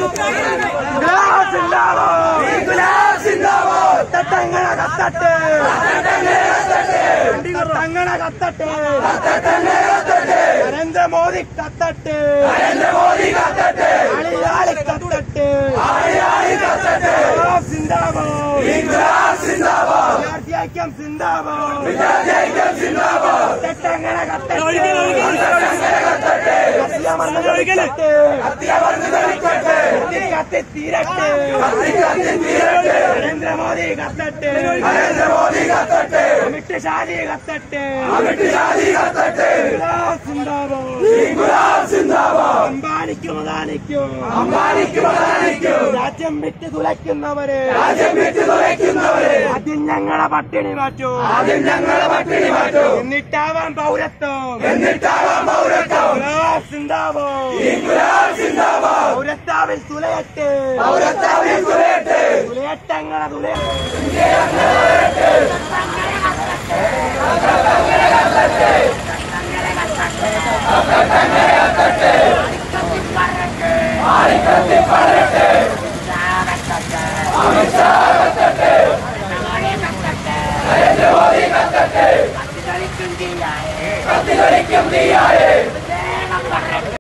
തട്ടങ്ങനെ കത്തട്ടെ തട്ടങ്ങനെ കത്തട്ടെ നരേന്ദ്രമോദി കത്തട്ടെ അളിയാളി കത്തട്ടെ സിന്ദാബാദ് വിദ്യാർത്ഥിഐക്യം സിന്ദാബാദ് തട്ടങ്ങനെ കത്തട്ടെ കത്തി കത്തി തീരട്ടെ നരേന്ദ്രമോദി കത്തട്ടെ അമിത് ഷാജി കത്തട്ടെ സിന്ദാബാദ് അംബാനിക്കും അദാനിക്കും രാജ്യം വിട്ട് തുലയ്ക്കുന്നവര് ആദ്യം ഞങ്ങളെ പട്ടിണി മാറ്റൂ എന്നിട്ടാവാൻ പൗരത്വം സിന്ദാബാദ് പൗരത്താവിൽ തുലയട്ടെ തുലയട്ടങ്ങളെ തുലയട്ടെ